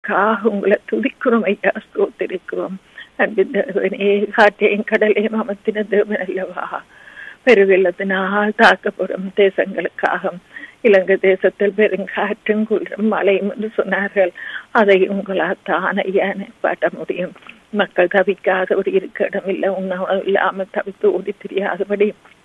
தேசங்களுக்காக உங்களை துதிக்கிறோம் ஐயா ஸ்தோத்திரிக்கிறோம் அன்பின் தேவனே காற்றையும் கடலையும் அமர்த்தின தேவன் அல்லவா பெருவெள்ளத்தினால் தாக்கப்படும் தேசங்களுக்காக இலங்கை தேசத்தில் பெருங்காற்றும் குளிரும் மழையும் என்று சொன்னார்கள் அதை உங்களால் தான் ஐயா பாட்ட முடியும் மக்கள் தவிக்காதபடி இருக்க இடமில்லை உணவு இல்லாமல் தவித்து ஓடி தெரியாதபடி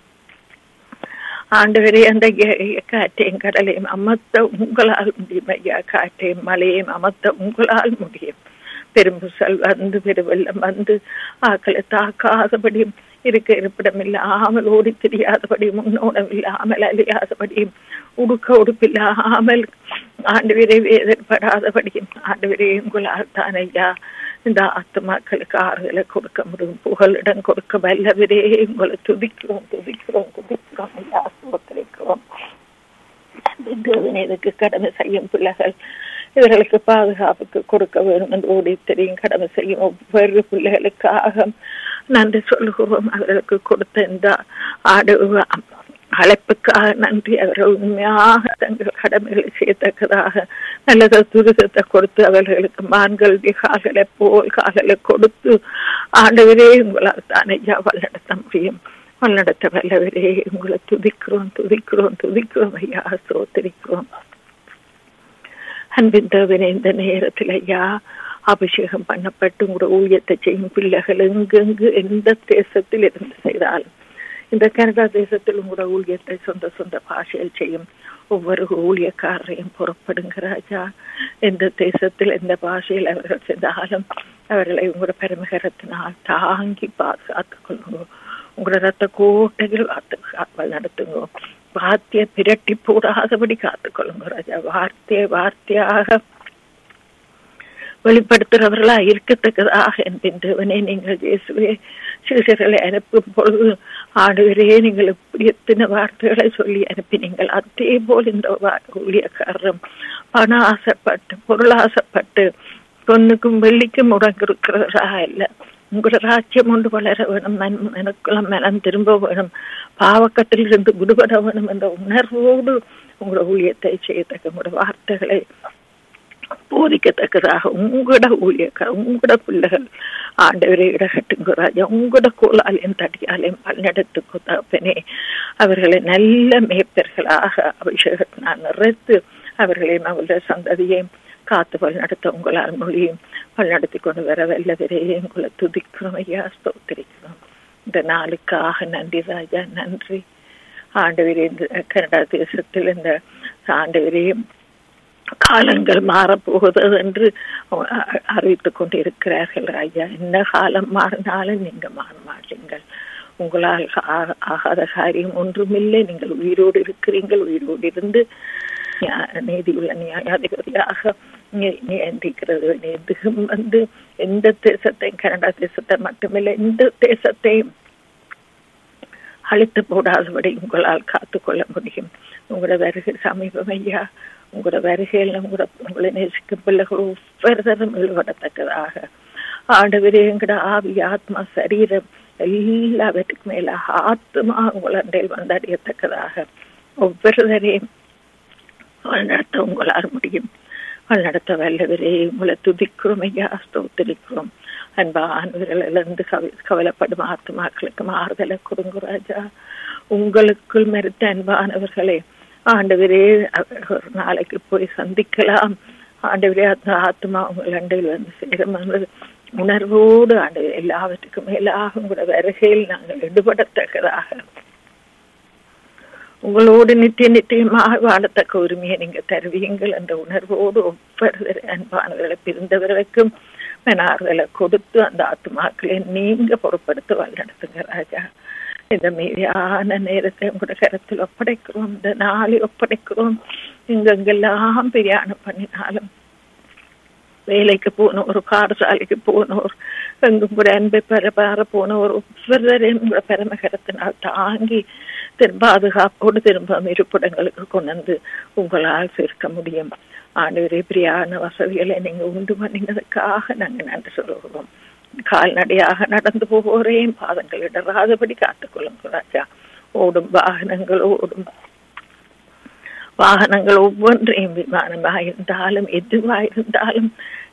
ஆண்டவரே அந்த காற்றையும் கடலையும் அமர்த்த உங்களால் முடியும் ஐயா காற்றையும் மழையும் அமர்த்த உங்களால் முடியும் பெரும்புசல் வந்து பெருவெள்ளம் வந்து ஆக்களை தாக்காதபடியும் இருக்க இருப்பிடம் இல்லாமல் ஓடி தெரியாதபடியும் உண்ணோடம் இல்லாமல் அழியாதபடியும் உடுக்க உடுப்பில்லாமல் ஆண்டு விரை வேதனைப்படாதபடியும் ஆண்டு விரை உங்களால் தான் ஐயா இந்த ஆத்மாக்களுக்கு ஆறுதலை கொடுக்க முடியும் புகலிடம் கொடுக்க வல்லவரே உங்களை துதிக்கிறோம் துதிக்கிறோம் துதிக்கிறோம் ஐயா சுமத்திருக்கிறோம் இதுக்கு கடமை செய்யும் பிள்ளைகள் இவர்களுக்கு பாதுகாப்புக்கு கொடுக்க வேண்டும் என்று ஓடி தெரியும் கடமை செய்யும் ஒவ்வொரு பிள்ளைகளுக்காக நன்றி சொல்லுகிறோம் அவர்களுக்கு கொடுத்த இந்த ஆடு அழைப்புக்காக நன்றி அவர்கள் உண்மையாக தங்கள் கடமைகளை செய்யத்தக்கதாக நல்லத துரிதத்தை கொடுத்து அவர்களுக்கு மான்கள் கால்களை போல் கால்களை கொடுத்து ஆண்டவரே உங்களால் தான் ஐயா வழிநடத்த முடியும் வழிநடத்த வல்லவரே உங்களை துதிக்கிறோம் துதிக்கிறோம் துதிக்கிறோம் ஐயா சோத்திரிக்கிறோம் அன்பின் தேவனே இந்த நேரத்தில் ஐயா அபிஷேகம் பண்ணப்பட்டு உங்களோட ஊழியத்தை செய்யும் பிள்ளைகள் எங்கெங்கு எந்த தேசத்தில் இருந்து செய்தாலும் இந்த கனடா தேசத்தில் உங்களோட ஊழியத்தை சொந்த சொந்த பாஷையில் செய்யும் ஒவ்வொரு ஊழியக்காரரையும் புறப்படுங்க ராஜா எந்த தேசத்தில் எந்த பாஷையில் அவர்கள் செய்தாலும் அவர்களை உங்களோட பெருமகரத்தினால் தாங்கி பாதுகாத்துக் கொள்ளுங்க உங்களோட ரத்த கோட்டைகள் காத்து நடத்துங்க வார்த்தையை பிரட்டி போடாதபடி காத்துக்கொள்ளுங்க ராஜா வார்த்தையை வார்த்தையாக வெளிப்படுத்துகிறவர்களா இருக்கத்தக்கதாக என்பின் தேவனே நீங்கள் இயேசுவே சிறுசர்களை அனுப்பும் பொழுது ஆடுவரே நீங்கள் இப்படி எத்தனை வார்த்தைகளை சொல்லி அனுப்பினீங்கள் அதே போல் இந்த ஊழியக்காரரும் பண ஆசைப்பட்டு பொருளாசைப்பட்டு பொண்ணுக்கும் வெள்ளிக்கும் முடங்கிருக்கிறதா இல்லை உங்களோட ராஜ்யம் ஒன்று வளர வேணும் எனக்குள்ள மனம் திரும்ப வேணும் பாவக்கத்தில் இருந்து விடுபட வேணும் என்ற உணர்வோடு உங்களோட ஊழியத்தை செய்யத்தக்க உங்களோட வார்த்தைகளை போதிக்கத்தக்கதாக உங்களோட ஊழியக்கார உங்களோட பிள்ளைகள் ஆண்டவரை இடகட்டுங்க ராஜா உங்களோட கோலாலையும் தடியாலையும் பல்நடத்துக்கு தப்பனே அவர்களை நல்ல மேய்ப்பர்களாக அபிஷேகத்தினால் நிறைத்து அவர்களையும் அவருடைய சந்ததியையும் காத்து வழி நடத்த உங்களால் மொழியும் வழி நடத்தி கொண்டு வர வல்லவரே உங்களை துதிக்கிறோம் ஐயா ஸ்தோத்திரிக்கிறோம் இந்த நாளுக்காக நன்றி ராஜா நன்றி ஆண்டவரே இந்த கனடா தேசத்தில் இந்த ஆண்டவரையும் காலங்கள் மாறப்போகுது என்று அறிவித்துக் கொண்டு இருக்கிறார்கள் ஐயா என்ன காலம் மாறினாலும் நீங்க மாற மாட்டீங்கள் உங்களால் ஆகாத காரியம் ஒன்றுமில்லை நீங்கள் உயிரோடு இருக்கிறீங்கள் உயிரோடு இருந்து நீதியுள்ள நியாயாதிபதியாக நியந்திக்கிறது எதுவும் வந்து எந்த தேசத்தையும் கனடா தேசத்தை மட்டுமில்லை எந்த தேசத்தையும் அழித்து போடாதபடி உங்களால் காத்துக்கொள்ள முடியும் உங்களோட வருகை சமீபம் ஐயா உங்களோட வருகையில் உங்களோட உங்களை நேசிக்கும் பிள்ளைகள் ஒவ்வொருத்தரும் ஈடுபடத்தக்கதாக ஆண்டவரே எங்கட ஆவி ஆத்மா சரீரம் எல்லாவற்றுக்கும் மேல ஆத்மா உங்களண்டையில் வந்தடையத்தக்கதாக ஒவ்வொருவரையும் வழிநடத்த உங்களால் முடியும் வழிநடத்த வல்லவரே உங்களை துதிக்கிறோம் ஐயா ஸ்தோத்திரிக்கிறோம் அன்பானவர்களிலிருந்து கவ கவலைப்படும் ஆத்மாக்களுக்கு மாறுதலை கொடுங்க ராஜா உங்களுக்குள் மறுத்த அன்பானவர்களே ஆண்டவரே ஒரு நாளைக்கு போய் சந்திக்கலாம் ஆண்டவரே அந்த ஆத்மா உங்கள் அண்டையில் வந்து சேரும் உணர்வோடு ஆண்டவர் எல்லாவற்றுக்கும் மேலாக உங்களோட வருகையில் நாங்கள் ஈடுபடத்தக்கதாக உங்களோடு நித்திய நித்தியமாக வாழத்தக்க உரிமையை நீங்க தருவீங்கள் என்ற உணர்வோடு ஒவ்வொரு அன்பானவர்களை பிரிந்தவர்களுக்கும் மெனார்களை கொடுத்து அந்த ஆத்மாக்களை நீங்க பொறுப்படுத்த வழிநடத்துங்க ராஜா இந்த மீதியான நேரத்தை உங்களோட கருத்தில் ஒப்படைக்கிறோம் இந்த நாளை ஒப்படைக்கிறோம் எங்கெங்கெல்லாம் பிரயாணம் பண்ணினாலும் வேலைக்கு போனோர் பாடசாலைக்கு போனோர் எங்கும் கூட அன்பை பெற பெற போனோர் ஒவ்வொருவரையும் உங்களோட பெருமகரத்தினால் தாங்கி திரும்ப பாதுகாப்போடு திரும்ப இருப்பிடங்களுக்கு கொண்டு வந்து உங்களால் சேர்க்க முடியும் ஆண்டவரே பிரியான வசதிகளை நீங்க உண்டு பண்ணினதுக்காக நாங்க நன்றி சொல்லுகிறோம் கால்நடையாக நடந்து போவோரையும் பாதங்கள் இடராதபடி காத்துக்கொள்ளுங்க ராஜா ஓடும் வாகனங்கள் ஓடும் வாகனங்கள் ஒவ்வொன்றையும் விமானமாக இருந்தாலும் எதுவாக இருந்தாலும்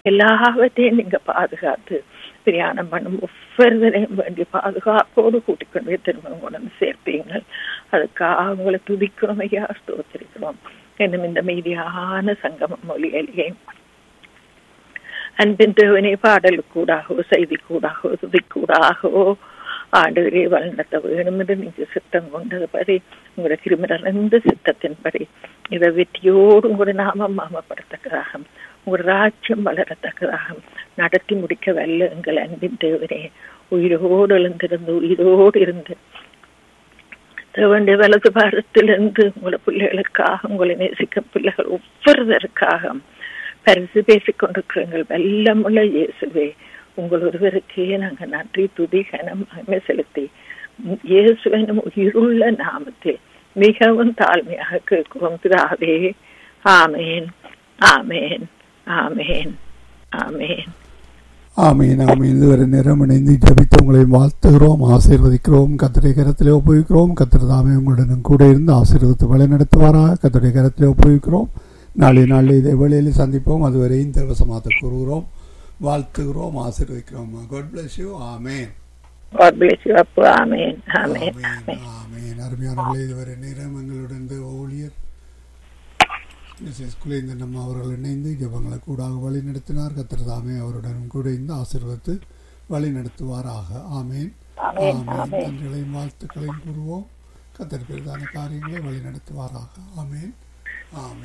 எல்லாவற்றையும் நீங்க பாதுகாத்து பிரயாணம் பண்ணும் ஒவ்வொருவரையும் வேண்டி பாதுகாப்போடு கூட்டிக் கொண்டு போய் திரும்ப கொண்டு வந்து சேர்ப்பீங்க அதுக்காக உங்களை துதிக்கிறோம் ஐயா ஸ்தோத்திரிக்கிறோம் என்னும் இந்த மீதியான சங்கம மொழியிலேயே அன்பின் தேவனே பாடலுக்கூடாகவோ செய்திக்கூடாகவோ துதிக்கூடாகவோ ஆண்டவரே வளர்த்த வேணும் என்று நீங்க சித்தம் கொண்டது படி உங்களோட கிருமிறந்த சித்தத்தின்படி இதை வெற்றியோடு உங்களோட நாமம் மாமப்படுத்தக்கதாக உங்களோட ராஜ்யம் வளரத்தக்கதாக நடத்தி முடிக்க வல்ல எங்கள் அன்பின் தேவனே உயிரோடு எழுந்திருந்து உயிரோடு இருந்து தேவனுடைய வலது பாரத்திலிருந்து உங்களை பிள்ளைகளுக்காக உங்களை நேசிக்கும் பிள்ளைகள் ஒவ்வொருவருக்காக பரிசு பேசிக் கொண்டிருக்கிறீங்கள் வெள்ளமுள்ள இயேசுவே உங்கள் ஒருவருக்கே நாங்கள் நன்றி துதி கனம் மகிமை செலுத்தி இயேசுவனும் உயிருள்ள நாமத்தில் மிகவும் தாழ்மையாக கேட்கிறோம் பிதாவே ஆமேன் ஆமேன் ஆமேன் ஆமேன் ஆமீன் ஆமீன் இதுவரை நேரம் இணைந்து ஜபித்து உங்களை வாழ்த்துகிறோம் ஆசீர்வதிக்கிறோம் கத்தருடைய கரத்திலே ஒப்புவிக்கிறோம் கத்திர தாமே உங்களுடன் கூட இருந்து ஆசீர்வதித்து வழி நடத்துவாராக கத்தருடைய கரத்திலே ஒப்புவிக்கிறோம் நாளை நாளில் இதே வேளையில் சந்திப்போம் அதுவரை இந்த வசமாத்த கூறுகிறோம் வாழ்த்துகிறோம் ஆசீர்வதிக்கிறோம் God bless you amen God bless you, Apu. Amen. Amen. Amen amen அருமையானவர்களே இதுவரை நேரம் எங்களுடன் இந்த ஊழியர் மிஸ்ஸஸ் குலேந்தன் அம்மா அவர்கள் இணைந்து ஜபங்களை கூடாக வழி நடத்தினார் கத்திரதாமே அவருடன் கூட இருந்து ஆசீர்வத்து வழி நடத்துவாராக ஆமேன் ஆமென். ஆமேன் நன்றிகளையும் வாழ்த்துக்களையும் கூறுவோம் கத்தர் பெரிதான காரியங்களை வழி நடத்துவாராக ஆமேன் ஆமேன்